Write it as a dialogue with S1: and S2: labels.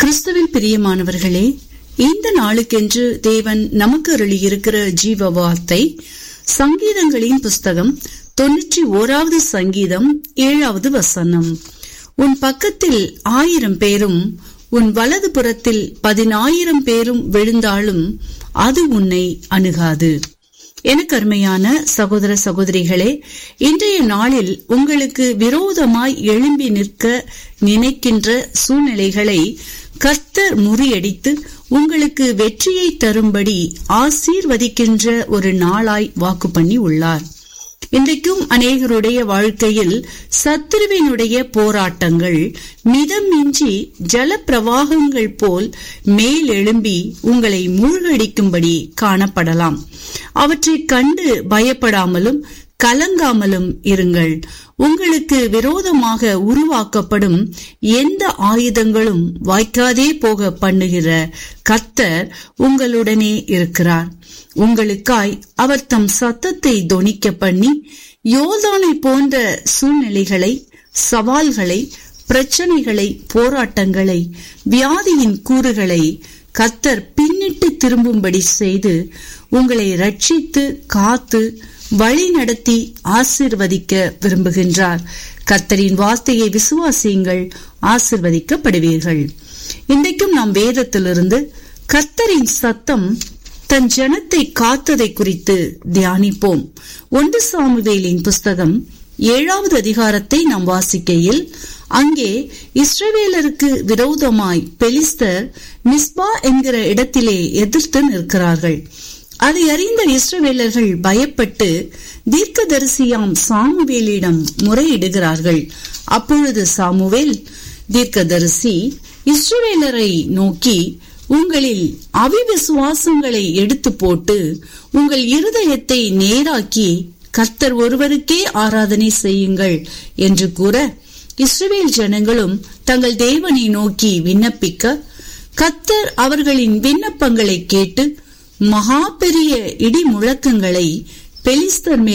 S1: கிறிஸ்துவில் பிரியமானவர்களே இந்த நாளுக்கென்று தேவன் நமக்கு அருளியிருக்கிற ஜீவ வார்த்தை சங்கீதங்களின் புஸ்தகம் தொன்னூற்றி ஓராவது சங்கீதம் ஏழாவது வசனம் உன் பக்கத்தில் ஆயிரம் பேரும் உன் வலது புறத்தில் பதினாயிரம் பேரும் விழுந்தாலும் அது உன்னை அணுகாது எனக்கு அருமையான சகோதர சகோதரிகளே இன்றைய நாளில் உங்களுக்கு விரோதமாய் எழும்பி நிற்க நினைக்கின்ற சூழ்நிலைகளை கர்த்தர் முறியடித்து உங்களுக்கு வெற்றியை தரும்படி ஆசீர்வதிக்கின்ற ஒரு நாளாய் வாக்கு பண்ணி உள்ளார் இன்றைக்கும் அநேகருடைய வாழ்க்கையில் சத்துருவினுடைய போராட்டங்கள் மிதம் மிஞ்சி ஜல பிரவாகங்கள் போல் மேலெழும்பி உங்களை மூழ்கடிக்கும்படி காணப்படலாம் அவற்றை கண்டு பயப்படாமலும் கலங்காமலும் இருங்கள் உங்களுக்கு விரோதமாக உருவாக்கப்படும் எந்த ஆயுதங்களும் வாய்க்காதே போக பண்ணுகிற கத்தர் உங்களுடனே இருக்கிறார் உங்களுக்காய் அவர் தம் சத்தத்தை தொனிக்க பண்ணி யோதானை போன்ற சூழ்நிலைகளை சவால்களை பிரச்சனைகளை போராட்டங்களை வியாதியின் கூறுகளை கத்தர் பின்னிட்டு திரும்பும்படி செய்து உங்களை ரட்சித்து காத்து வழி நடத்தி ஆசிர்வதிக்க விரும்புகின்றார் கத்தரின் வார்த்தையை விசுவாசியுங்கள் ஆசிர்வதிக்கப்படுவீர்கள் இன்றைக்கும் நாம் வேதத்திலிருந்து கத்தரின் சத்தம் தன் ஜனத்தை காத்ததை குறித்து தியானிப்போம் ஒன்று சாமுவேலின் புஸ்தகம் ஏழாவது அதிகாரத்தை நாம் வாசிக்கையில் அங்கே இஸ்ரவேலருக்கு விரோதமாய் பெலிஸ்தர் மிஸ்பா என்கிற இடத்திலே எதிர்த்து நிற்கிறார்கள் அதை அறிந்த இஸ்ரவேலர்கள் பயப்பட்டு தீர்க்கதரிசியாம் சாமுவேலிடம் முறையிடுகிறார்கள் அப்பொழுது சாமுவேல் தீர்க்கதரிசி இஸ்ரவேலரை நோக்கி உங்களில் அவிவிசுவாசங்களை எடுத்து போட்டு உங்கள் இருதயத்தை நேராக்கி கர்த்தர் ஒருவருக்கே ஆராதனை செய்யுங்கள் என்று கூற இஸ்ரவேல் ஜனங்களும் தங்கள் தேவனை நோக்கி விண்ணப்பிக்க கத்தர் அவர்களின் விண்ணப்பங்களை கேட்டு மகா பெரிய இடி முழக்கங்களை பெலிஸ்தர் மேல்